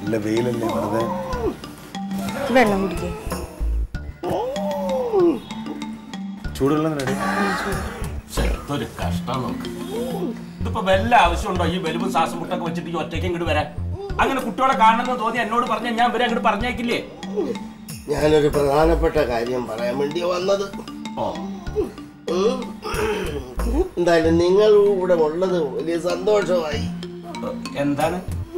നല്ല വെയിലല്ലേ വെറുതെ വെള്ളം കുടിക്കേ ചൂടുവെള്ളം റെഡി ഒരു കഷ്ടം നോക്ക് ഇതിപ്പോ വല്ല ആവശ്യമുണ്ടോ ഈ വലുവും ശ്വാസം മുട്ടൊക്കെ വെച്ചിട്ട് ഈ ഒറ്റയ്ക്ക് ഇങ്ങോട്ട് വരാൻ അങ്ങനെ കുട്ടികളെ കാണണമെന്ന് തോന്നി എന്നോട് പറഞ്ഞ ഞാൻ ഇവരെ അങ്ങോട്ട് പറഞ്ഞേക്കില്ലേ ഞാനൊരു പ്രധാനപ്പെട്ട കാര്യം പറയാൻ വേണ്ടി വന്നത് ഓ ഉം. എന്തായാലും നിങ്ങൾ ഇവിടെ ഉള്ളത് വലിയ സന്തോഷമായി എന്താണ്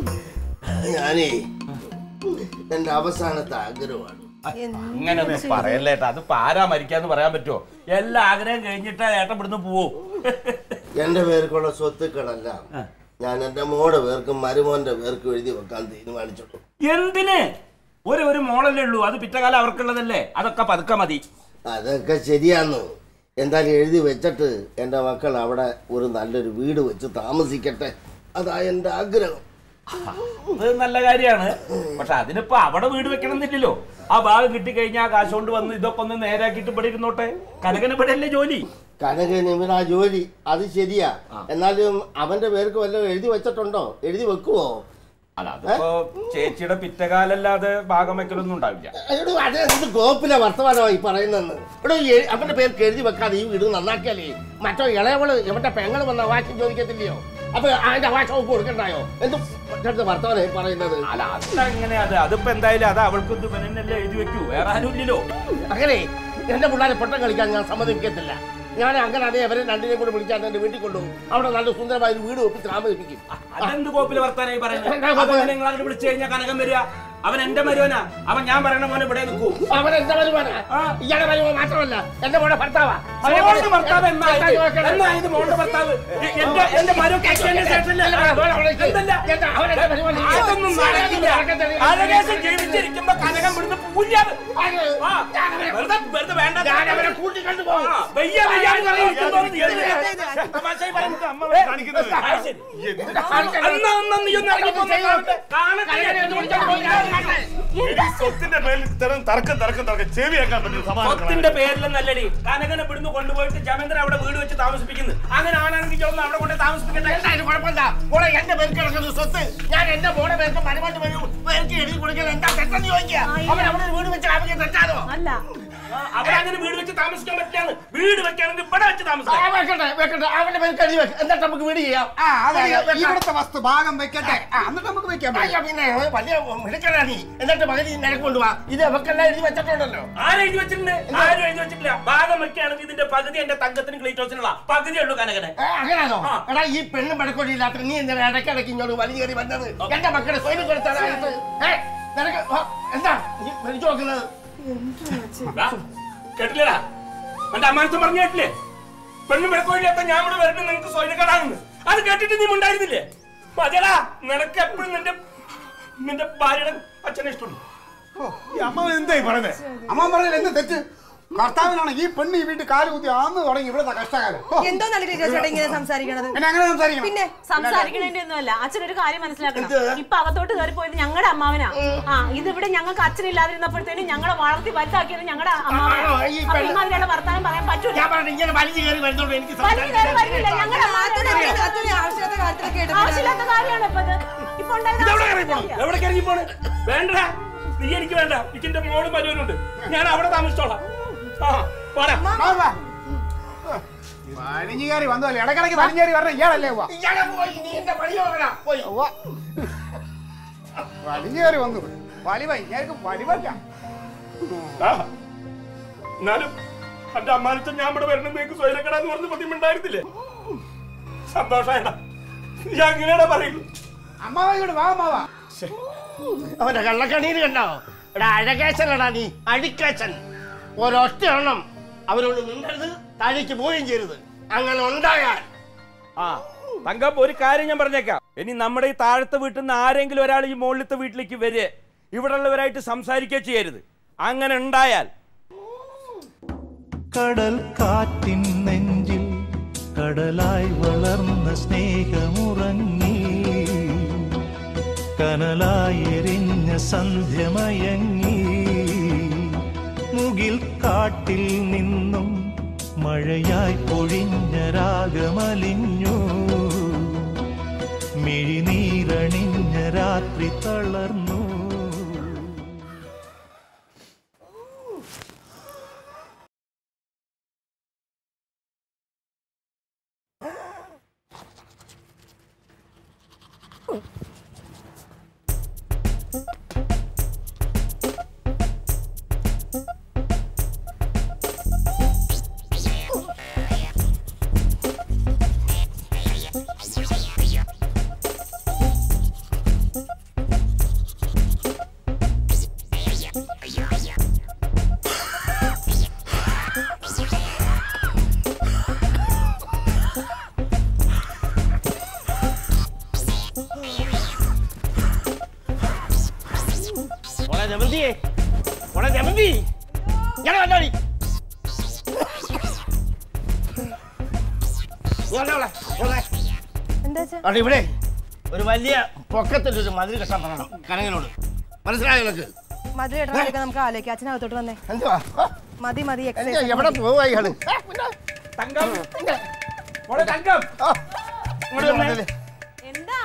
ഞാനേ എന്റെ അവസാനത്തെ ആഗ്രഹമാണ് അങ്ങനെ ഒന്നും പറയല്ലേ ഏട്ടാ അത് ആരാ മരിക്കാന്ന് പറയാൻ പറ്റുമോ എല്ലാ ആഗ്രഹം കഴിഞ്ഞിട്ട് ഏട്ടൻ ഇവിടുന്ന് പോവും എന്റെ പേർക്കുള്ള സ്വത്തുക്കളെല്ലാം ഞാൻ എന്റെ മോടെ പേർക്കും മരുമോന്റെ പേർക്കും എഴുതി വെക്കാൻ തീരുമാനിച്ചിട്ടു എന്തിന് ഒരു ഒരു മോളല്ലേ ഉള്ളൂ അത് പിറ്റകാലം അവർക്കുള്ളതല്ലേ അതൊക്കെ പതുക്കെ മതി അതൊക്കെ ശരിയാന്ന് എന്തായാലും എഴുതി വെച്ചിട്ട് എൻ്റെ മക്കൾ അവിടെ ഒരു നല്ലൊരു വീട് വെച്ച് താമസിക്കട്ടെ അതാ എൻ്റെ ആഗ്രഹം അത് നല്ല കാര്യമാണ് പക്ഷെ അതിനിപ്പോ അവിടെ വീട് വെക്കണം എന്നില്ലല്ലോ ആ ഭാഗം കിട്ടിക്കഴിഞ്ഞാൽ ആ കാശ് കൊണ്ട് വന്ന് ഇതൊക്കെ ഒന്ന് നേരാക്കിയിട്ട് ഇവിടെ ഇരുന്നോട്ടെ കനകന് ഇവിടെ അല്ലേ ജോലി കനകന് ഇവൻ ആ ജോലി അത് ശരിയാ എന്നാലും അവന്റെ പേർക്ക് വല്ലതും എഴുതി വെച്ചിട്ടുണ്ടോ എഴുതി വെക്കുവോ അല്ല അതിപ്പോ ചേച്ചിയുടെ പിറ്റകാലല്ലാതെ ഭാഗം വെക്കലൊന്നും ഉണ്ടാവില്ല എടോ അത് എന്ത് ഗോപ്പിലെ വർത്തമാനമായി പറയുന്നെന്ന് എടോ എ- അവന്റെ പേർക്ക് എഴുതി വെക്കാതെ ഈ വീട് നന്നാക്കിയാലേ മറ്റോ ഇളയവള് ഇവന്റെ പെങ്ങള് വന്ന അവകാശം ചോദിക്കത്തില്ലയോ അപ്പൊ അതിന്റെ അവകാശം അവൾക്ക് കൊടുക്കണ്ടായോ എന്ത് മറ്റടുത്ത വർത്തമാനമായി പറയുന്നത് അല്ല അതങ്ങനെ അത് അതിപ്പോ എന്തായാലും അത് അവൾക്കൊന്നും ഇവനെന്നല്ലേ എഴുതി വെക്കൂ വേറെ ആരും ഇല്ലല്ലോ അങ്ങനെ എന്റെ പിള്ളേരെ പൊട്ടം കളിക്കാൻ ഞാൻ സമ്മതിക്കത്തില്ല ഞാൻ അങ്ങനെ അതേ അവരെ രണ്ടിനെയും കൂടെ വിളിച്ചാൽ എന്റെ വീട്ടിൽ കൊണ്ടുപോകും അവിടെ നല്ല സുന്ദരമായ ഒരു വീട് ഒപ്പിച്ച് താമസിപ്പിക്കും അതെന്ത് കോപ്പിലെ വർത്താനായി പറയുന്നത് എന്താ കോപ്പിലെ? അതങ്ങനെ നിങ്ങൾ അങ്ങോട്ട് വിളിച്ചു കഴിഞ്ഞാൽ കനകം വരിക അവൻ എന്റെ മരുവനാ അവൻ ഞാൻ പറയണ മോനെ ഇവിടെ നിൽക്കൂ അവൻ എന്റെ വരുമാന ആ. ഇയാളുടെ വരുമാനം മാത്രമല്ല എന്റെ മോടെ ഭർത്താവാ അവനെ മോളുടെ കൊണ്ട് ഭർത്താവ് എന്നായത്? ഭർത്താവ് നോക്കണം. എന്നായത് മോളുടെ ഭർത്താവ് എ- എന്റെ എന്റെ മരുവൻ കേസിന്റെ സ്റ്റേഷനിൽ അല്ല, അവൻ അവിടെ ഇരിക്കും. എന്തല്ല? എന്താ, അവൻ എന്റെ വരുമാനം ഇല്ല. അതൊന്നും നടക്കില്ല. അഴകേശൻ ജീവിച്ചിരിക്കുമ്പോ കനകം ഇവിടുന്ന് പൂജ്യാണ് ആ, വെറുതെ വെറുതെ വേണ്ട ഞാൻ അവനെ കൂട്ടിക്കൊണ്ടുപോകും ആ, വയ്യ വയ്യാന്ന് പറഞ്ഞ് ഇരിക്കുമ്പോൾ നീ എന്തിനാ? തമാശയായി പറയുന്നത് അമ്മ വരെ കാണിക്കുന്നത്. ആ, ശരി. എന്നാ എന്നാ നീ ഒന്ന് ഇറങ്ങി പോന്നെ കാണട്ടെ. കാണട്ടെ. സ്വത്തിന്റെ പേരിൽ ഇത്തരം തർക്കം തർക്കം തർക്കം ചെവിയാക്കാൻ പറ്റും സ്വത്തിന്റെ പേരിലൊന്നല്ലടി കനകനെ ഇവിടുന്ന് കൊണ്ടുപോയിട്ട് ജമേന്ദ്രൻ അവിടെ വീട് വെച്ച് താമസിപ്പിക്കുന്നു അങ്ങനെ ആണെങ്കിൽ ചോദിച്ചു അവിടെ കൊണ്ട് താമസിപ്പിക്കട്ടെ എന്തായാലും കുഴപ്പമില്ല മോളെ എന്റെ പേർക്ക് കിടക്കുന്ന സ്വത്ത് ഞാൻ എന്റെ മോടെ പേർക്ക് മരുമാട്ട് വരും പേർക്ക് എഴുതി കൊടുക്കാൻ എന്താ തെറ്റെന്ന് ചോദിക്കുക അവൻ അവിടെ ഒരു വീട് വെച്ച് താമസിക്കാൻ തെറ്റാണോ അല്ല ആ, അവിടെ അങ്ങനെ വീട് വെച്ച് താമസിക്കാൻ പറ്റില്ലാന്ന് വീട് വെക്കുകയാണെങ്കിൽ ഇവിടെ വെച്ച് ആ, താമസിക്കാം വെക്കട്ടെ വെക്കട്ടെ അവന്റെ പേർക്ക് എഴുതി വെക്ക് എന്നിട്ട് നമുക്ക് വീട് ചെയ്യാം ആ അതെ വെക്കാം. ഇവിടുത്തെ വസ്തു ഭാഗം വെക്കട്ടെ ആ, എന്നിട്ട് നമുക്ക് വെക്കാൻ പറ്റും അയ്യോ, പിന്നെ വലിയ മിടുക്കനാ നീ എന്നിട്ട് മകൻ നിനക്ക് കൊണ്ടുപോവാ ഇത് അവർക്കെല്ലാം എഴുതി വെച്ചിട്ടുണ്ടല്ലോ ആരും എഴുതി വെച്ചിട്ടുണ്ട് ആരും എഴുതി വെച്ചിട്ടില്ല ഭാഗം വെക്കുകയാണെങ്കിൽ ഇതിന്റെ പകുതി എന്റെ തങ്കത്തിന് ക്ലീറ്റോസിനുള്ള പകുതി ഉള്ളൂ കനകന് ഏ, അങ്ങനെയാണോ ആ. എടാ ഈ പെണ്ണും പടക്കൊടിയില്ലാത്ത നീ എന്തിനാ ഇടയ്ക്കിടയ്ക്ക് ഇങ്ങോട്ട് വലിയ കയറി വന്നത് എന്റെ മക്കളെ സ്വയം കൊടുത്തതായിട്ട് ഏ നിനക്ക് ആ, എന്താ നീ വിളിച്ചു നോക്കുന്നത് ദാ, കേട്ടില്ലടാ എന്റെ അമ്മാനത്ത് പറഞ്ഞു കേട്ടില്ലേ പെണ്ണും വിളക്കോയില്ലാത്ത ഞാൻ ഇവിടെ വരട്ടെ നിനക്ക് സ്വൈനക്കേടാണെന്ന് അത് കേട്ടിട്ട് നീ ഉണ്ടായിരുന്നില്ലേ മതിയടാ നിനക്ക് എപ്പോഴും നിന്റെ നിന്റെ ഭാര്യയുടെ അച്ഛനെ ഇഷ്ടമുണ്ട് ഈ അമ്മ എന്തായി പറയുന്നത് അമ്മ പറഞ്ഞാൽ എന്ത് തെറ്റ് ഭർത്താവിനാണ് ഈ പെണ്ണ് ഈ വീട്ടിൽ കാല് കുത്തി ആന്ന് തുടങ്ങി ഇവിടുത്തെ കഷ്ടകാലം ഹോ, എന്തോ നല്ല ചേട്ടാ ഇങ്ങനെ സംസാരിക്കണത് പിന്നെ അങ്ങനെ സംസാരിക്കണം പിന്നെ സംസാരിക്കണേന്റെ ഒന്നുമല്ല അച്ഛൻ ഒരു കാര്യം മനസ്സിലാക്കണം ഇപ്പൊ അകത്തോട്ട് കയറി പോയത് ഞങ്ങളുടെ അമ്മാവനാ ആ ഇത് ഇവിടെ ഞങ്ങൾക്ക് അച്ഛനില്ലാതിരുന്നപ്പോഴത്തേനും ഞങ്ങളെ വളർത്തി വലുതാക്കിയത് ഞങ്ങളുടെ അമ്മാവനാ ആണോ? ഈ അപ്പൊ പെണ്ണ്- ഇമാതിരിയുള്ള വർത്താനം പറയാൻ പറ്റൂല ഞാൻ പറഞ്ഞു ഇങ്ങനെ വലിയ കയറി വരുന്നോണ്ട് എനിക്ക് വലിയ കയറി വരുന്നില്ല ഞങ്ങളുടെ അമ്മാവനാണ് ആവശ്യത്തെ കാര്യത്തിലൊക്കെ ഇടപെടണം. ആവശ്യമില്ലാത്ത കാര്യമാണ് ഇപ്പൊ ഇത് ഇപ്പൊ ഉണ്ടായത് ഇതെവിടെ ഇറങ്ങി പോണം ആവശ്യമില്ല. എവിടെ ഇറങ്ങി പോണ് വേണ്ട നീ എനിക്ക് വേണ്ട എനിക്ക് എന്റെ മോളും മരുവനുണ്ട് ഞാൻ അവിടെ താമസിച്ചോളാം ആ പോരാ വലിഞ്ഞുകാരി വന്നതല്ലേ ഇടക്കിടക്ക് വലിഞ്ഞേറി പറഞ്ഞ ഇയാളല്ലേ ഉവ്വ. ഇയാളെ പോയി നീ എന്റെ പണി നോക്കടാ പോയി ഉവ്വ. വലിഞ്ഞേറി വന്നു വലിവ ഇയാൾക്ക് വലിവല്ല ആ. എന്നാലും എന്റെ അമ്മാനത്തെ ഞാൻ ഇവിടെ വരണം നിങ്ങൾക്ക് സ്വൈരക്കടാന്ന് പറഞ്ഞ പതിയും ഉണ്ടായിരുന്നില്ലേ സന്തോഷായടാ നീ അങ്ങനെയാടാ പറയുള്ളൂ അമ്മാവ ഇങ്ങോട്ട് വാ അമ്മാവ അവന്റെ കള്ളക്കണ്ണീര് കണ്ടോ എടാ അഴകേശനടാ നീ അഴിക്കേശൻ ഒരൊറ്റ എണ്ണം അവരോട് മിണ്ടരുത് താഴേക്ക് പോവുകയും ചെയ്യരുത് അങ്ങനെ ഉണ്ടായാൽ ആ തങ്കം ഒരു കാര്യം ഞാൻ പറഞ്ഞേക്കാം ഇനി നമ്മുടെ ഈ താഴത്തെ വീട്ടിൽ നിന്ന് ആരെങ്കിലും ഒരാൾ ഈ മുകളിലത്തെ വീട്ടിലേക്ക് വരെ ഇവിടെ ഉള്ളവരായിട്ട് സംസാരിക്കുക ചെയ്യരുത് അങ്ങനെ ഉണ്ടായാൽ കടൽ കാറ്റിൻ നെഞ്ചിൽ കടലായി വളർന്ന സ്നേഹമുറങ്ങി കനലായി എരിഞ്ഞ സന്ധ്യമയങ്ങി മുകിൽ കാട്ടിൽ നിന്നും മഴയായി പൊഴിഞ്ഞ രാഗമലിഞ്ഞു മിഴിനീരണിഞ്ഞ രാത്രി തളർന്നു മോളെ ജമന്തിയേ മോളെ ജമന്തി ഞാൻ വന്നോടി എന്താ വെച്ചാ അവിടെ ഇവിടെ ഒരു വലിയ പൊക്കത്തിലൊരു മതിൽ കെട്ടാൻ പറയണം കനകനോട് മനസ്സിലായോ നിനക്ക് മധുര ഇടണൊക്കെ നമുക്ക് ആലോചിക്കാം അച്ഛനകത്തോട്ട് വന്നേ എന്തുവാ മതി മതി എന്താ എക്സസൈസ് എവിടെ പോവാ ഇയാള് തങ്കം മോളെ തങ്കം ആ, ഇങ്ങോട്ട് വന്നേ. വന്നല്ലേ. എന്താ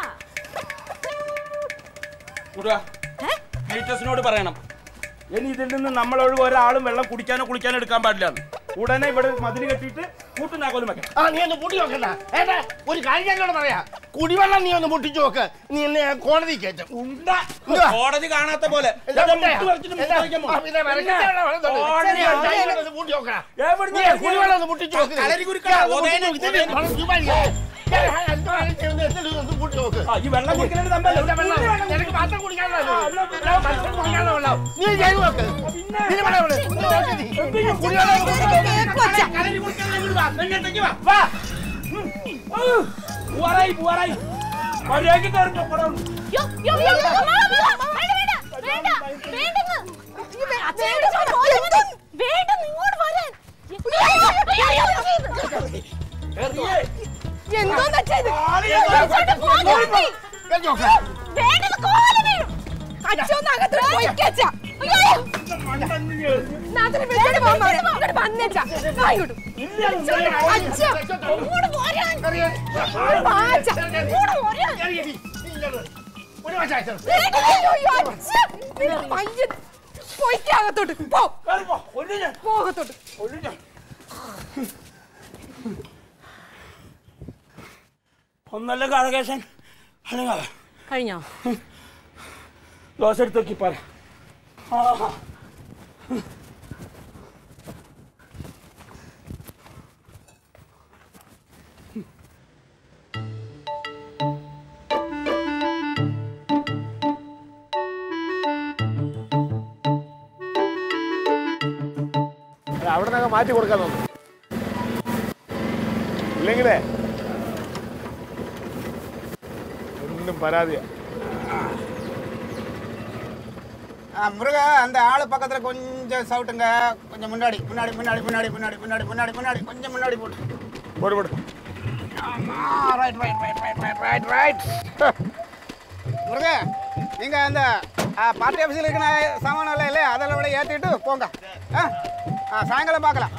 കൂടുക ടീച്ചേഴ്സിനോട് പറയണം ഇനി ഇതിൽ നിന്ന് നമ്മൾ ഒഴിവ് ഒരാളും വെള്ളം കുടിക്കാനോ കുളിക്കാനോ എടുക്കാൻ പാടില്ല ഉടനെ ഇവിടെ മതിൽ കെട്ടിയിട്ട് കൂട്ടുനാക്കോലും വെക്കണം ആ നീ ഒന്ന് മുട്ടി നോക്കണ്ട ഏട്ടാ ഒരു കാര്യം ഞാനോട് പറയാ കുടിവെള്ളം നീ ഒന്ന് മുട്ടിച്ചു നോക്ക് നീ എന്നെ കോടതി കയറ്റും ഉണ്ടാ. എന്തുവാ? കോടതി കാണാത്ത പോലെ എന്താ ഇത് മുട്ടയാ? മുട്ട് പറിച്ചിട്ട് മുട്ട് എന്താ? കഴിക്കാൻ ആ, പോകും. പിന്നെ വരക്കട്ടെ ഉള്ള വെള്ളം തൊട്ട്. കോടതി നീ ഉണ്ട്. എന്തായാലും ഒന്ന് മുട്ടി നോക്കടാ. എവിടുന്ന് നീ കുടിവെള്ളം ഒന്ന് മുട്ടിച്ചു നോക്ക്. കളരി കുരുക്കളാ. ഞാൻ ഒന്ന് ഒതേനെ, മുട്ടി നോക്ക്. ഇതിന് ഒതേനെ. ചുമ്മാ ഇരിക്ക്. ഞാൻ എന്തോ ആണ് ചെയ്യുന്നത് എന്തെങ്കിലും ഒന്ന് മുട്ടി നോക്ക്. ആ, ഈ വെള്ളം കുടിക്കുന്നതിന് തമ്മിൽ ഇവിടെ വെള്ളം. നിനക്ക് മാത്രം കുടിക്കാനുള്ള വെള്ളം. വെള്ളം മാത്രം കുടിക്കാനുള്ള വെള്ളം. നീ ചെയ്തു നോക്ക്. പിന്നെ വെള്ളം ഇവിടെ. നീ നോക്ക് നീ. കുടിവെള്ളം ഒന്ന് മുട്ടി നോക്ക്. കളരി കുരുക്കളെ ഇങ്ങോട്ട് വാ. ഇങ്ങോട്ടേക്ക് വാ. വാ. ഉം. ആ. പൂവാറായി, പൂവാറായി. മര്യാദയ്ക്ക് കയറി പൊക്കോടാ. യ്യോ, യ്യോ, യ്യോ, അമ്മ, അമ്മ, വേണ്ട, വേണ്ട, വേണ്ട, വേണ്ടെന്ന്. അച്ഛനോട് ചോദിച്ച് പോയി. വേണ്ടെന്ന് ഇങ്ങോട്ട് വരാൻ. അയ്യോ, അയ്യോ, അയ്യോ. എന്തോന്ന് വെച്ചാ ഇത് വിളിച്ചോണ്ട് പോകാൻ നിർത്തി. കേറി നോക്ക്. വേണ്ടെന്ന് കോല് വീഴും. അച്ഛൻ അകത്തോട്ട് പോയിക്കച്ചാ അയ്യോ, അയ്യോ. നാട്ടിൽ വിളിച്ചോണ്ട് പോകാൻ പറയാം ഇങ്ങോട്ട് വന്നേച്ചാ വാ ഇങ്ങോട്ട് അച്ഛ ഇങ്ങോട്ട് പോരാൻ. വാച്ച ഇങ്ങോട്ട് പോരാൻ. കേറിയെടി. നീ ഇങ്ങോട്ട്. ഒരു വശം അയച്ചോ. അയ്യോ അച്ഛ പയ്യൻ പോയിക്കകത്തോട്ട് പോ കയറി പോ. കൊല്ലും ഞാൻ. പോകത്തോട്ട് കൊല്ലും ഞാൻ. ഒന്നല്ല കാളകേശൻ അല്ലെങ്കിൽ കഴിഞ്ഞോ ദോശ എടുത്ത് നോക്കി പറ ആഹാ. അവിടെ നിന്നൊക്കെ മാറ്റി കൊടുക്കാൻ തോന്നുന്നു ഇല്ലെങ്കിലേ ഒന്നും പരാതിയാ ஆ, முருகா அந்த ஆளு பக்கத்துல கொஞ்சம் சவுட்டுங்க கொஞ்சம் முன்னாடி முன்னாடி முன்னாடி முன்னாடி முன்னாடி முன்னாடி முன்னாடி முன்னாடி கொஞ்சம் முன்னாடி போட்டு പോട് പോട് right right right right right right right முருகா நீங்க அந்த ஆ, பார்ட்டி ஆஃபீஸில் இருக்கிற சாமானெல்லாம் இல்லை அதெல்லாம் விட ஏற்றிட்டு போங்க ஆ ஆ சாயங்காலம் பார்க்கலாம்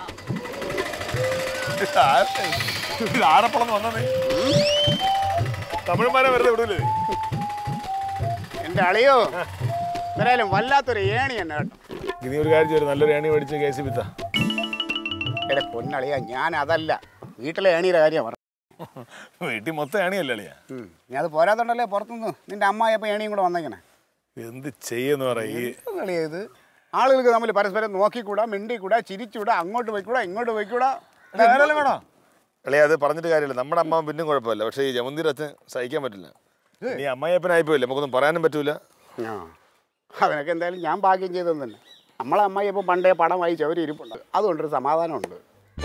ഇത് ആരപ്പളന്ന് വന്നത് തമിഴന്മാരെ വെറുതെ വിടൂലേ എൻ്റെ അളിയോ എന്തായാലും വല്ലാത്തൊരു ഏണി എന്നെ കേട്ടോ ഇനി ഒരു കാര്യം ചെയ്യും നല്ലൊരു ഏണി മേടിച്ച് കേസ് വിത്ത എടെ പൊന്നളിയാ ഞാൻ അതല്ല വീട്ടിലെ ഏണിയുടെ കാര്യമാണ് പറഞ്ഞത് വീട്ടിൽ മൊത്തം ഏണിയല്ലേ അളിയാ ഉം. നീ അത് പോരാത്തോണ്ടല്ലേ പുറത്തുനിന്ന് നിന്റെ അമ്മായിയപ്പം ഏണിയും കൂടെ വന്നേക്കണേ എന്ത് ചെയ്യുന്ന പറ ഈ കളിയാ ഇത് ആളുകൾക്ക് തമ്മിൽ പരസ്പരം നോക്കിക്കൂടാ മിണ്ടിക്കൂടാ ചിരിച്ചൂടാ അങ്ങോട്ട് പോയിക്കൂടാ ഇങ്ങോട്ട് പോയിക്കൂടാ വേറെ വേണോ അളിയാ അത് പറഞ്ഞിട്ട് കാര്യമില്ല നമ്മുടെ അമ്മ പിന്നും കുഴപ്പമില്ല പക്ഷേ ഈ ജമന്തിയുടെ അച്ഛൻ സഹിക്കാൻ പറ്റില്ല നീ അമ്മായിയപ്പനായിപ്പോയില്ല നമുക്കൊന്നും പറയാനും പറ്റൂല ആ അതിനൊക്കെ എന്തായാലും ഞാൻ ഭാഗ്യം ചെയ്തെന്ന് തന്നെ നമ്മളെ അമ്മായിയപ്പം പണ്ടേ പടം വായിച്ച് അവർ ഇരിപ്പുണ്ട് അതുകൊണ്ടൊരു സമാധാനമുണ്ട്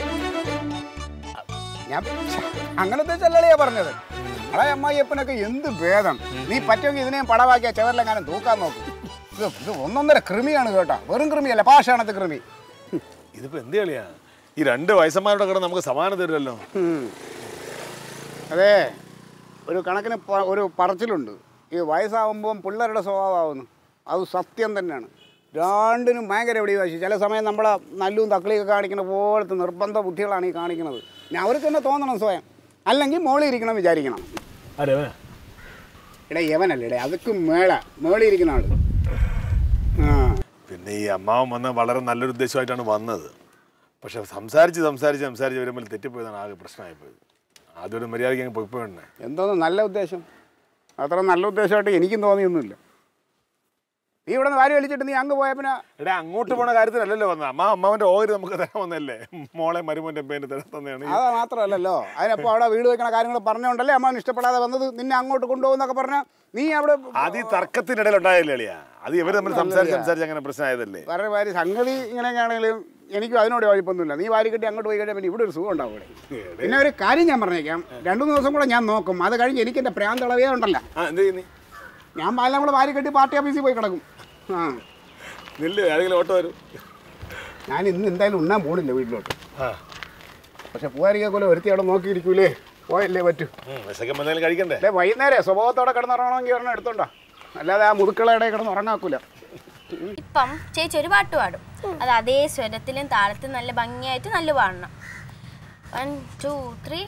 ഞാൻ അങ്ങനത്തെ ചെല്ലളിയാ പറഞ്ഞത് നമ്മളെ അമ്മായിയപ്പനൊക്കെ എന്ത് ഭേദം നീ പറ്റുമെങ്കിൽ ഇതിനെയും പടവാക്കിയ ചെവറിലെങ്ങാനും തൂക്കാൻ നോക്കും ഇത് ഇത് ഒന്നൊന്നര കൃമിയാണ് കേട്ടോ വെറും കൃമിയല്ല പാഷാണത്തെ കൃമി ഇതിപ്പോ എന്ത് കളിയാ ഈ രണ്ട് വയസ്സന്മാരുടെ കിടന്ന് നമുക്ക് സമാനം തരുമല്ലോ ഉം. അതെ ഒരു കണക്കിന് പ- ഒരു പറച്ചിലുണ്ട് ഈ വയസ്സാവുമ്പം പിള്ളേരുടെ സ്വഭാവമാവുന്നു അത് സത്യം തന്നെയാണ് രണ്ടിനും ഭയങ്കര എവിടെ വാശി ചില സമയം നമ്മളെ നല്ലും തക്കളിയൊക്കെ കാണിക്കുന്ന പോലത്തെ നിർബന്ധ ബുദ്ധികളാണ് ഈ കാണിക്കുന്നത് പിന്നെ അവർക്ക് തന്നെ തോന്നണം സ്വയം അല്ലെങ്കിൽ മോളിൽ ഇരിക്കണം വിചാരിക്കണം അതെ ഇടേ യവനല്ലേ ഇടേ അതൊക്കെ മേള മേളിൽ ഇരിക്കുന്ന ആള് ആ പിന്നെ ഈ അമ്മാവൻ വന്ന വളരെ നല്ലൊരു ഉദ്ദേശമായിട്ടാണ് വന്നത് പക്ഷെ സംസാരിച്ച് സംസാരിച്ച് സംസാരിച്ച് വരുമ്പോൾ തെറ്റിപ്പോയതാണ് ആകെ പ്രശ്നമായിപ്പോയത് ആദ്യം ഒരു മര്യാദയ്ക്ക് അങ്ങ് പോയിപ്പോണ്ടേ എന്തോന്ന് നല്ല ഉദ്ദേശം അത്ര നല്ല ഉദ്ദേശമായിട്ട് എനിക്കും തോന്നിയൊന്നുമില്ല നീ ഇവിടെ നിന്ന് വാരി വലിച്ചിട്ട് നീ അങ്ങ് പോയ പിന്നെ എടാ അങ്ങോട്ട് പോണ കാര്യത്തിനല്ലല്ലോ വന്നത് അമ്മ അമ്മാവന്റെ ഓഹരി നമുക്ക് തരാൻ വന്നല്ലേ മോളെ മരുമോന്റെ പേര് തരാൻ തന്നെയാണ് ഈ- അത് മാത്രമല്ലല്ലോ അതിനപ്പോൾ അവിടെ വീട് വെക്കണ കാര്യങ്ങൾ പറഞ്ഞുകൊണ്ടല്ലേ അമ്മാവൻ ഇഷ്ടപ്പെടാതെ വന്നത് നിന്നെ അങ്ങോട്ട് കൊണ്ടുപോകുന്നൊക്കെ പറഞ്ഞാൽ നീ അവിടെ അത് ഈ തർക്കത്തിനിടയിൽ ഉണ്ടായില്ലേ അളിയാ അത് ഇവർ തമ്മിൽ സംസാരിച്ച് സംസാരിച്ച് അങ്ങനെ പ്രശ്നമായതല്ലേ വേറെ വാരി സംഗതി ഇങ്ങനെയൊക്കെ ആണെങ്കിലും എനിക്കും അതിനോട് കുഴപ്പമൊന്നുമില്ല നീ വാരി കെട്ടി അങ്ങോട്ട് പോയി കഴിഞ്ഞാൽ പിന്നെ ഇവിടെ ഒരു സുഖം ഉണ്ടാവും ഇവിടെ പിന്നെ ഒരു കാര്യം ഞാൻ പറഞ്ഞേക്കാം രണ്ടു മൂന്ന് ദിവസം കൂടെ ഞാൻ നോക്കും അത് കഴിഞ്ഞ് എനിക്ക് എൻ്റെ പ്രാന്തളവേ ഉണ്ടല്ലോ ആ എന്ത് ചെയ്യുന്നേ ഞാൻ പാലെല്ലാം കൂടെ വാരി കെട്ടി പാർട്ടി ഓഫീസിൽ പോയി കിടക്കും ആ നെല്ല് ഏതെങ്കിലും ഓട്ടോ വരും ഞാൻ ഇന്ന് എന്തായാലും ഉണ്ണാൻ പോണില്ല വീട്ടിലോട്ട് ആ പക്ഷെ പൂവാരിക്കെ പോലെ ഒരുത്തി അവിടെ നോക്കിയിരിക്കൂലേ പോയല്ലേ പറ്റൂ വിശക്കുമ്പോൾ എന്തെങ്കിലും കഴിക്കണ്ടേ അല്ലേ വൈകുന്നേരം സ്വഭാവത്തോടെ കിടന്നുറങ്ങണമെങ്കിൽ ഒരെണ്ണം എടുത്തോണ്ടോ അല്ലാതെ ആ മുതുക്കളയുടെ കിടന്ന് ഉറങ്ങാക്കൂല ഇപ്പം ചേച്ചി ഒരു പാട്ട് പാടും അത് അതേ സ്വരത്തിലും താളത്തിലും നല്ല ഭംഗിയായിട്ട് നല്ല പാടണം വൺ ടു ത്രീ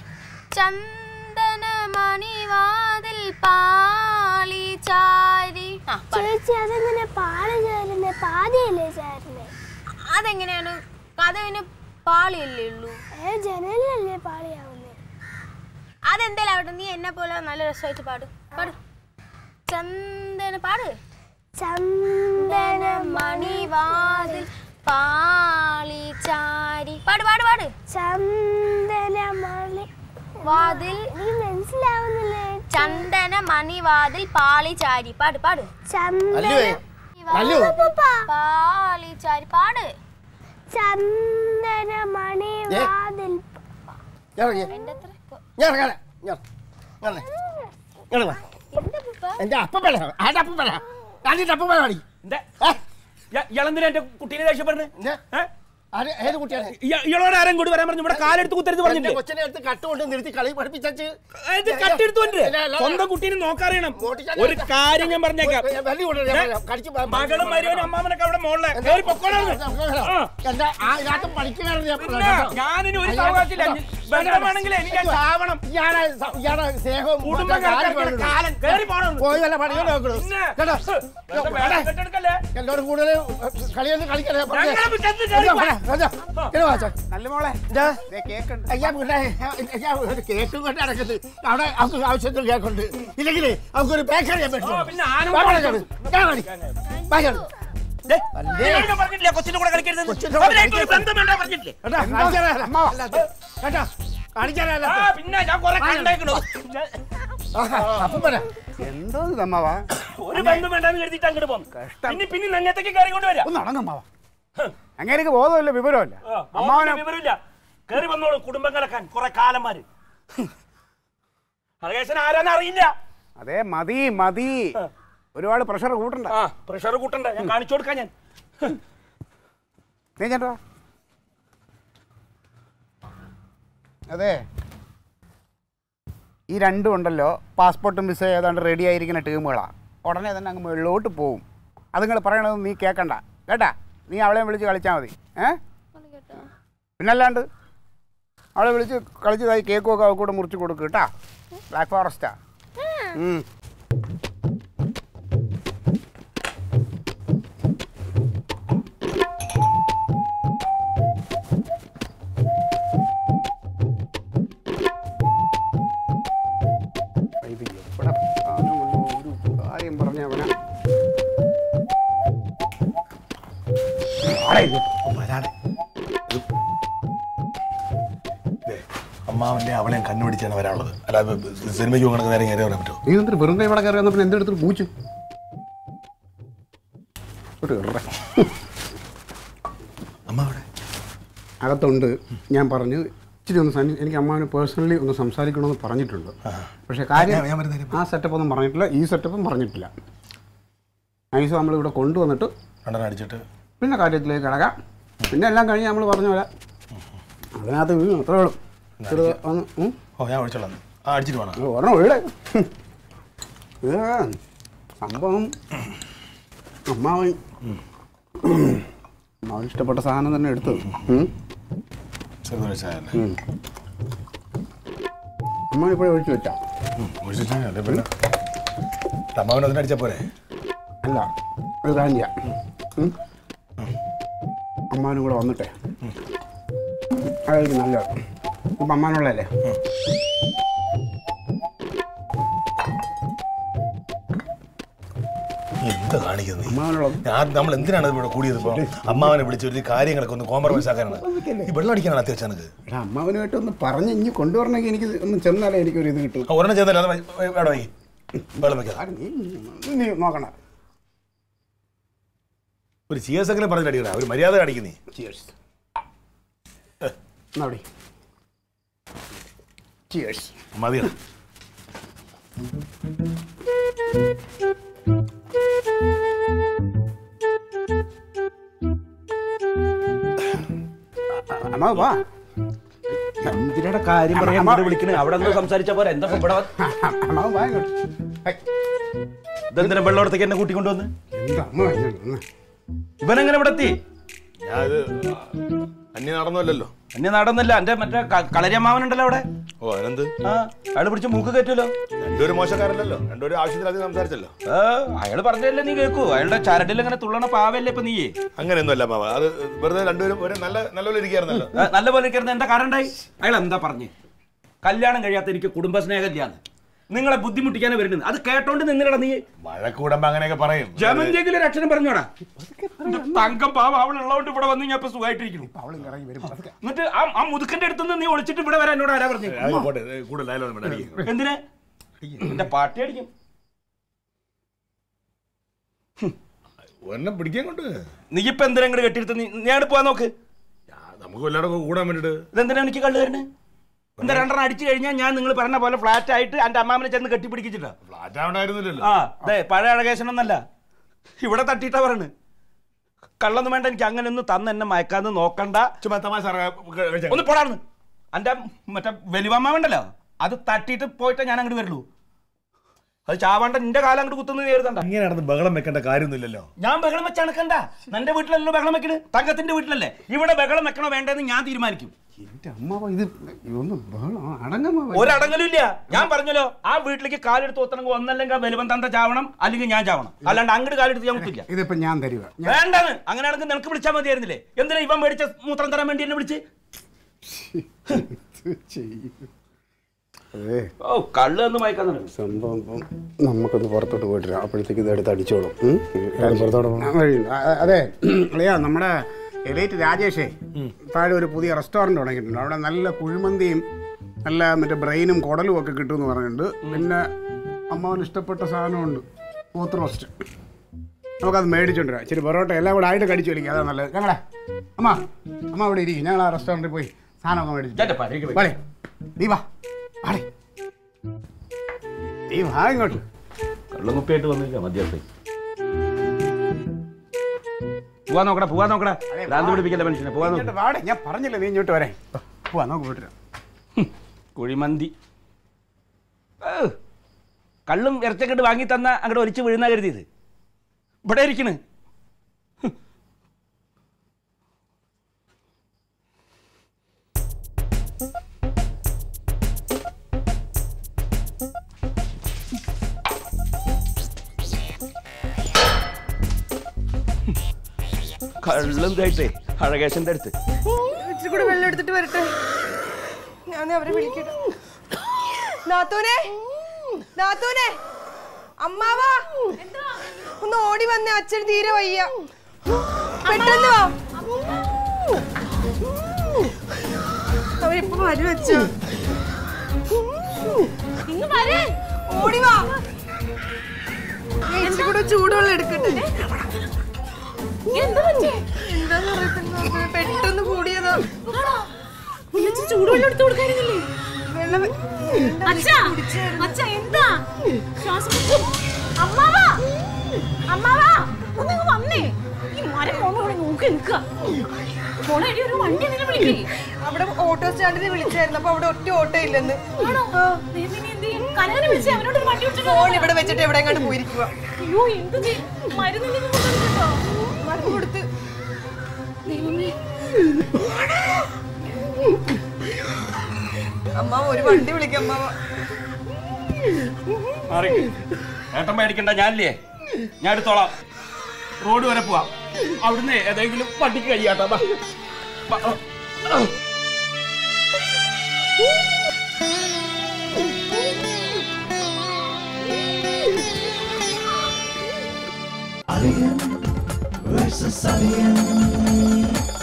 ചന്ദന മണിവാതിൽ പാളി ചാരി ആ, പാട്. ചേച്ചി അതെങ്ങനെ പാള ചേരുന്നേ പാതിയല്ലേ ചേരുന്നേ അതെങ്ങനെയാണ് കഥവിന് പാളിയല്ലേ ഉള്ളൂ ഏ ജനലല്ലേ പാളിയാവുന്നേ അതെന്തേലും ആവട്ടെ നീ എന്നെ പോലെ നല്ല രസമായിട്ട് പാട് പാട് ചന്ദന പാട് ചന്ദന മണിവാതിൽ പാളി ചാരി പാട് പാട് പാട് ചന്ദന മണി വാതിൽ എനിക്ക് മനസ്സിലാവുന്നില്ലേ ചന്ദന മണിവാതിൽ പാളി ചാരി പാട് പാട് അല്ലുവേ അല്ലു പാളി ചാരി പാട് ചന്ദന മണി ഏ? വാതിൽ ഞാൻ ഇറങ്ങിയേ. എന്റെ അത്ര ഞാൻ ഇറങ്ങാനെ. ഞാൻ ഇറങ്ങ്. ഇങ്ങട് വാ. എന്റെ അപ്പൻ ആരുടെ അപ്പൻ പറ ആരുടെ അപ്പൻ പറ എന്താ ഇയാളെന്തിനാ എന്റെ കുട്ടീനെ ദേഷ്യപ്പെടുന്നത് ആര് ഏത് കുട്ടിയാണ് ഇയാളോട് ആരും കൂടി വരാൻ പറഞ്ഞു ഇവിടെ കാലെടുത്ത് കുത്തരുത് എന്റെ പറഞ്ഞില്ലേ കൊച്ചിനെ അടുത്ത് കട്ടുകൊണ്ട് നിർത്തി കളി പഠിപ്പിച്ചു ഇത് കട്ടെടുത്ത് കൊണ്ടുവരേ സ്വന്തം കുട്ടീനെ നോക്കാറിയണം ഒരു കാര്യം ഞാൻ പറഞ്ഞേക്കാം വെള്ളി കൊണ്ടുവരാം, ഞാൻ പറയാം. കടിച്ച് പ- മകളും മരുവനും അമ്മാമനൊക്കെ അവിടെ മോളിലെ കയറി പൊക്കോളാന്ന് ആ. എന്താ ആ ഇതിനകത്ത് പഠിക്കണായിരുന്നു ഞാൻ പിന്നെ കേട്ടോ. ഞാനിനി ഒരു അയ്യോ, സാവകാശില്ല കേട്ടോ. ബന്ധമാണെങ്കിൽ എനിക്ക് ചാവണം ഇയാളെ സ- ഇയാളെ സ്നേഹവും കുടുംബം മറ്റേ കാര്യം കണക്കാക്കിയ വേണം. കാലം കയറി പോണം പോയി വല്ല പണിയോ നോക്കണു പിന്നെ. കേട്ടോ വെറുതെ വേഷം കെട്ടെടുക്കല്ലേ എന്നോട് കൂടുതൽ കളിയൊന്നും കളിക്കണേ ഞങ്ങളെ മുറ്റത്ത് കയറി പോ. നല്ല മോളെ എന്താ ദേ കേക്കുണ്ട് അയ്യാ പിന്നെ ഞാൻ ഒരു കേക്കും കൊണ്ട് നടക്കുന്നത് അവിടെ അവർക്ക് ആവശ്യത്തിന് കേക്കുണ്ട് ഇല്ലെങ്കിൽ അവർക്ക് ഒരു ബേക്കറി ഞാൻ ആ, പിന്നെ ആന ദേ, ഞാൻ പറഞ്ഞിട്ടില്ലേ കൊച്ചിന്റെ കൂടെ കളിക്കരുത് കൊച്ചിന്റെ കൂടെ അവരായിട്ട് ഒരു ബന്ധം വേണ്ട പറഞ്ഞിട്ടില്ലേ കേട്ടോ, കാണിച്ചാലല്ല. കേട്ടോ, കാണിച്ചാലല്ല. ആ പിന്നെ ഞാൻ കുറെ കണ്ടേക്കണു അപ്പം പറ എന്തോ ഇത് അമ്മാവാ ഒരു ബന്ധം വേണ്ടെന്ന് കരുതിയിട്ട് അങ്ങോട്ട് പോകും പിന്നെ പിന്നെ നന്നത്തേക്ക് കയറി കൊണ്ടുവരാം ഒന്ന് അടങ്ങമ്മാവാ അങ്ങനെയൊക്കെ ബോധമില്ല വിവരമില്ല അമ്മാവനെ വിവരമില്ല കയറി വന്നോളൂ കുടുംബം കലക്കാൻ കുറെ കാലന്മാര് അകേശൻ ആരാന്ന് അറിയില്ല അതെ മതി മതി ഒരുപാട് പ്രഷർ കൂട്ടണ്ട ആ പ്രഷർ കൂട്ടണ്ട ഞാൻ കാണിച്ചു കൊടുക്കാം ഞാൻ നീ ചേട്ടാ അതെ ഈ രണ്ടും ഉണ്ടല്ലോ പാസ്പോർട്ടും വിസ ഏതാണ്ട് റെഡി ആയിരിക്കുന്ന ടീമുകളാണ് ഉടനെ തന്നെ അങ്ങ് മുകളിലോട്ട് പോവും അത് നിങ്ങൾ പറയണത് നീ കേൾക്കണ്ട കേട്ടാ നീ അവളെ വിളിച്ച് കളിച്ചാൽ മതി ഏ പിന്നല്ലാണ്ട് അവളെ വിളിച്ച് കളിച്ചതായി കേക്കൊക്കെ അവൾ കൂടെ മുറിച്ച് കൊടുക്കും കേട്ടാ ബ്ലാക്ക് ഫോറസ്റ്റാ ഉം. ഇത് എവിടെ സാധനമുള്ളൂ? ഒരു കാര്യം പറഞ്ഞ അവനെ ആടെ ഇത്. വരാതെ അമ്മാവന്റെ അവളെയും കണ്ണുപിടിച്ചാണ് വരാനുള്ളത് അല്ലാതെ സിനിമയ്ക്ക് കണക്ക് നേരം കയറി വരാൻ പറ്റുമോ നീ എന്നിട്ട് വെറുതെ ഇവിടെ കയറി വന്നപ്പോൾ എന്തെടുത്തിട്ട് പൂച്ചു ഒരു ഇറ. അമ്മ അവിടെ അകത്തുണ്ട് ഞാൻ പറഞ്ഞു ഇച്ചിരി ഒന്ന് സനി- എനിക്ക് അമ്മാവിന് പേഴ്സണലി ഒന്ന് സംസാരിക്കണമെന്ന് പറഞ്ഞിട്ടുണ്ട് പക്ഷേ കാര്യം ഞാൻ- ഞാൻ വരുന്നേരം. ആ സെറ്റപ്പ് ഒന്നും പറഞ്ഞിട്ടില്ല ഈ സെറ്റപ്പും പറഞ്ഞിട്ടില്ല നൈസ് നമ്മൾ ഇവിടെ കൊണ്ടുവന്നിട്ട് രണ്ടെണ്ണം അടിച്ചിട്ട് പിന്നെ കാര്യത്തിലേക്ക് കിടക്കാം പിന്നെ എല്ലാം കഴിഞ്ഞ് നമ്മൾ പറഞ്ഞ പോലെ അതിനകത്ത് വീഴും അത്രേ ഉള്ളൂ ചെറുത് ഒന്ന് ഉം. ഓ ഞാൻ വിളിച്ചോളാം ആ അടിച്ചിട്ട് വേണം അത് ഒരെണ്ണം വീട് ഇത് സംഭവം അമ്മാവൻ അമ്മാവൻ ഇഷ്ടപ്പെട്ട സാധനം തന്നെ എടുത്തത് ഉം. ചെറുത് വെച്ചാലേ അമ്മാവൻ ഇപ്പോഴും ഒഴിച്ചു വെച്ചാ ഒഴിച്ചിട്ടേ പിന്നെ അമ്മാവൻ അതിന് അടിച്ചാൽ പോരെ അല്ല ഒരു കാര്യം ചെയ്യാം ഉം. അമ്മാവനും കൂടെ വന്നിട്ടെ അതായിരിക്കും നല്ലത് ഇപ്പം അമ്മാനുള്ളതല്ലേ എന്ത് എന്താ കാണിക്കുന്നത് നീ? അമ്മാവനോളം ഞാൻ നമ്മൾ എന്തിനാണ് ഇവിടെ കൂടിയത് ഇപ്പൊ അമ്മാവനെ വിളിച്ച് ഒരു കാര്യങ്ങളൊക്കെ ഒന്ന് കോംപ്രമൈസ് ആക്കാനാണ് ഈ വെള്ളം അടിക്കാനാണ് അത്യാവശ്യം എനിക്ക് എടാ അമ്മാവനുമായിട്ട് ഒന്ന് പറഞ്ഞ് ഇനി കൊണ്ടുവരണമെങ്കിൽ എനിക്ക് ഒന്ന് ചെന്നാലേ എനിക്കൊരു ഇത് കിട്ടും ആ, ഒരെണ്ണം ചെയ്തല്ലോ അത് വേണം വൈകി വെള്ളം വെക്കാം ആര് നീ നീ നോക്കണ്ട ഒരു ചിയേഴ്സ് എങ്കിലും പറഞ്ഞിട്ട് അടിക്കണ ഒരു മര്യാദ കാണിക്കുന്നേ ചിയേഴ്സ് എന്നാ ചിയേഴ്സ് മതിയാണ് അമ്മാവ് വാ എന്തിനാ കാര്യം പറയാൻ അമ്മ- ഇവിടെ വിളിക്കണേ അവിടെ നിന്ന് സംസാരിച്ച പോലെ എന്താ ഇവിടെ വന്ന്? അമ്മാവ് വാ ഇങ്ങോട്ട് ഹൈ, ഇതെന്തിനാ വെള്ളത്തോടത്തേക്ക് എന്നെ കൂട്ടിക്കൊണ്ടുവന്ന് എന്താ അമ്മ ഇങ്ങോട്ട് വന്നേ? ഇവനെങ്ങനെ ഇവിടെ എത്തി ഞാൻ ഇത് അന്യ നടന്നല്ലോ എന്നെ നടന്നില്ല എന്റെ മറ്റേ ക- കളരിയമ്മാവനുണ്ടല്ലോ അവിടെ ഓ അതിനെന്ത് ആ അയാള് പിടിച്ച് മൂക്ക് കയറ്റുമല്ലോ രണ്ടുപേരും മോശക്കാരല്ലല്ലോ രണ്ടുപേരും ആവശ്യത്തിലധികം സംസാരിച്ചല്ലോ ആ അയാള് പറഞ്ഞല്ലേ നീ കേൾക്കൂ അയാളുടെ ചരടിൽ ഇങ്ങനെ തുള്ളണ പാവല്ലേ ഇപ്പൊ നീ അങ്ങനെയൊന്നുമല്ല മാമ അത് വെറുതെ രണ്ടുപേരും ഒരു നല്ല നല്ലപോലെ ഇരിക്കായിരുന്നല്ലോ നല്ല പോലെ ഇരിക്കുന്ന എന്താ കാരണം ഉണ്ടായി അയാൾ എന്താ പറഞ്ഞു കല്യാണം കഴിയാത്ത എനിക്ക് കുടുംബസ്നേഹമില്ലാന്ന് നിങ്ങളെ ബുദ്ധിമുട്ടിക്കാനേ വരുന്നത് അത് കേട്ടോണ്ട് നിന്നിട നീ മഴ കൂടുമ്പോ അങ്ങനെയൊക്കെ പറയും ജമന്തിയെങ്കിലും ഒരു അക്ഷരം പറഞ്ഞോടാ തങ്കം പാവ അവളുള്ളതുകൊണ്ട് ഇവിടെ വന്ന് ഞാൻ ഇപ്പൊ സുഖമായിട്ടിരിക്കുന്നു അവളിങ്ങ് ഇറങ്ങി വരും പതുക്കെ. എന്നിട്ട് ആ ആ മുതുക്കന്റെ അടുത്തുനിന്ന് നീ ഒളിച്ചിട്ട് ഇവിടെ വരാൻ എന്നോട് ആരാ പറഞ്ഞു അത് പോട്ടെ ഇത് കൂടുതലായാലും വേണ്ട അടിക്കും എന്തിനാ എന്റെ പാട്ടി അടിക്കും ഒരെണ്ണം പിടിക്കാൻ കൊണ്ട് നീ ഇപ്പൊ എന്തിനാ ഇങ്ങോട്ട് കെട്ടിയെടുത്ത് നീ ഞാൻ പോവാൻ നോക്ക് നമുക്ക് എല്ലാവരും കൂടാൻ വേണ്ടിട്ട് ഇതെന്തിനാ എനിക്ക് കള്ളു തരണേ എന്താ രണ്ടെണ്ണം അടിച്ചു കഴിഞ്ഞാൽ ഞാൻ നിങ്ങൾ പറഞ്ഞ പോലെ ഫ്ലാറ്റ് ആയിട്ട് എന്റെ അമ്മാമനെ ചെന്ന് കെട്ടിപ്പിടിച്ചിട്ടാ ഫ്ലാറ്റ് ആവണ്ടായിരുന്നില്ലല്ലോ ആ അതെ പഴയ അഴകേശനൊന്നല്ല ഇവിടെ തട്ടിയിട്ടാ പറയണ് കള്ളൊന്നും വേണ്ട എനിക്ക് അങ്ങനെ ഒന്നും തന്ന് എന്നെ മയക്കാന്ന് നോക്കണ്ട ചുമ്മാ തമാശ ഇറങ്ങാ- ഒന്ന് പോടാന്ന് എന്റെ മറ്റേ വലിവമ്മാവുണ്ടല്ലോ അത് തട്ടിയിട്ട് പോയിട്ടേ ഞാൻ അങ്ങോട്ട് വരുള്ളൂ അത് ചാവാണ്ട നിന്റെ കാലം അങ്ങോട്ട് കുത്തുന്നത് കരുതണ്ട ഇങ്ങനെ നടന്ന് ബഹളം വെക്കേണ്ട കാര്യമൊന്നുമില്ലല്ലോ ഞാൻ ബഹളം വെച്ച് നടക്കണ്ട നിന്റെ വീട്ടിലല്ലോ ബഹളം വെക്കണ് തങ്കത്തിന്റെ വീട്ടിലല്ലേ ഇവിടെ ബഹളം വെക്കണോ വേണ്ടെന്ന് ഞാൻ തീരുമാനിക്കും എന്റെ അമ്മാവ ഇത് ഇതൊന്നും ബഹളം അടങ്ങമ്മ ഒരടങ്ങലും ഇല്ല ഞാൻ പറഞ്ഞല്ലോ ആ വീട്ടിലേക്ക് കാലെടുത്ത് ഒത്തണമെങ്കിൽ ഒന്നല്ലെങ്കിൽ വലിവൻ തന്ത ചാവണം അല്ലെങ്കിൽ ഞാൻ ചാവണം അല്ലാണ്ട് അങ്ങോട്ട് കാലെടുത്ത് ഞാൻ കുത്തില്ല ഇതിപ്പോ ഞാൻ തരുക ഞാൻ വേണ്ടെന്ന് അങ്ങനെയാണെങ്കിൽ നിനക്ക് വിളിച്ചാൽ മതിയായിരുന്നില്ലേ എന്തിനാ ഇവൻ മേടിച്ച മൂത്രം തരാൻ വേണ്ടി എന്നെ വിളിച്ച് ഇത് ചെയ്യും. അതേ ഓ കള്ള് എന്ന് മയക്കാൻ നടക്കും സംഭവം ഇപ്പം നമുക്കൊന്ന് പുറത്തോട്ട് പോയിട്ട് വരാം. അപ്പോഴത്തേക്ക് ഇത് എടുത്ത് അടിച്ചോളും ഉം? ആ, വഴിയുണ്ട്. ആ, അതെ അളിയാ നമ്മുടെ എലൈറ്റ് രാജേഷേ താഴെ ഒരു പുതിയ റെസ്റ്റോറൻറ്റ് തുടങ്ങിയിട്ടുണ്ട് അവിടെ നല്ല കുഴിമന്തിയും നല്ല മറ്റേ ബ്രെയിനും കുടലും ഒക്കെ കിട്ടുമെന്ന് പറഞ്ഞിട്ടുണ്ട് പിന്നെ അമ്മാവന് ഇഷ്ടപ്പെട്ട സാധനമുണ്ട് പോത്ത് റോസ്റ്റ് നമുക്കത് മേടിച്ചോണ്ട് വരാം ഇച്ചിരി പൊറോട്ട എല്ലാം കൂടെ ആയിട്ട് കടിച്ചു വലിക്കുക അതാ നല്ലത് ഞങ്ങളെ അമ്മ അമ്മ അവിടെ ഇരിക്കും ഞങ്ങൾ ആ റെസ്റ്റോറൻറ്റിൽ പോയി സാധനമൊക്കെ മേടിച്ചു വാളേ നീ വാ വാളേ നീ വാ ഇങ്ങോട്ട് കള്ളും കുപ്പിയായിട്ട് വന്നിരിക്കാം മധ്യത്തിൽ പോവാൻ നോക്കടാ പോവാൻ നോക്കടാ ഭ്രാന്ത് പിടിപ്പിക്കല്ലേ മനുഷ്യനെ പോവാൻ നോക്ക് ഇങ്ങോട്ട് വാടേ ഞാൻ പറഞ്ഞില്ലേ നീ ഇങ്ങോട്ട് വരാൻ പോവാ നമുക്ക് പോയിട്ട് വരാം. കുഴിമന്തി ഏ, കള്ളും ഇറച്ചക്കെട്ട് വാങ്ങി തന്ന അങ്ങോട്ട് ഒലിച്ച് വീഴുന്ന കരുതിയത് ഇവിടെ ഇരിക്കണ് കള്ളും ഇതായിട്ടേ അഴകേശന്റെ അടുത്ത് ഇച്ചിരി കൂടെ വെള്ളം എടുത്തിട്ട് വരട്ടെ ഞാൻ അവരെ വിളിക്കട്ടെ നാത്തൂനെ നാത്തൂനെ അമ്മാവാ ഒന്ന് ഓടി വന്നേ അച്ഛൻ തീരെ വയ്യ പെട്ടെന്ന് വാ അവരിപ്പൊ വരും അച്ഛ ഓടി വാ ഞാൻ ഇച്ചിരി കൂടെ ചൂടുവെള്ളം എടുക്കട്ടെ എന്താന്ന് അറിയത്തില്ല പെട്ടെന്ന് കൂടിയതാ ചൂടുവെള്ളം എടുത്തു കൊടുക്കാനില്ലേ വെള്ളം അച്ഛാ അച്ഛാ എന്താ ശ്വാസം മുട്ട്. അമ്മാവാ അമ്മാവാ ഒന്നിങ്ങ് വന്നേ ഈ മരം പോകുമ്പോ ഇവിടെ നോക്കി നിൽക്കുക പോണേടി ഒരു വണ്ടി എന്തിനാ വിളിക്കേ അവിടെ ഓട്ടോ സ്റ്റാൻഡിൽ വിളിച്ചായിരുന്നു അപ്പൊ അവിടെ ഒറ്റ ഓട്ടോ ഇല്ലെന്ന് ആണോ ദൈവമേ, ഇനി എന്ത് ചെയ്യും? കനകനെ വിളിച്ചേ അവനോട് ഒരു വണ്ടി വിളിച്ചിട്ട് ഫോൺ ഇവിടെ വെച്ചിട്ട് എവിടെ എങ്ങാണ്ട് പോയിരിക്കുക അയ്യോ എന്ത് ചെയ്യും മരുന്നില്ലെങ്കിൽ കൊണ്ടുവന്നിട്ടുണ്ടോ മരുന്ന് കൊടുത്ത് ദൈവമേ അമ്മാവ ഒരു വണ്ടി വിളിക്കാം അമ്മാവ മാറിക്ക്. ഏട്ടൻ മേടിക്കണ്ട ഞാനില്ലേ ഞാൻ എടുത്തോളാം റോഡ് വരെ പോവാം അവിടുന്ന് ഏതെങ്കിലും വണ്ടിക്ക് കഴിയാട്ടോ ബാ. ബാ. Alien versus Alien.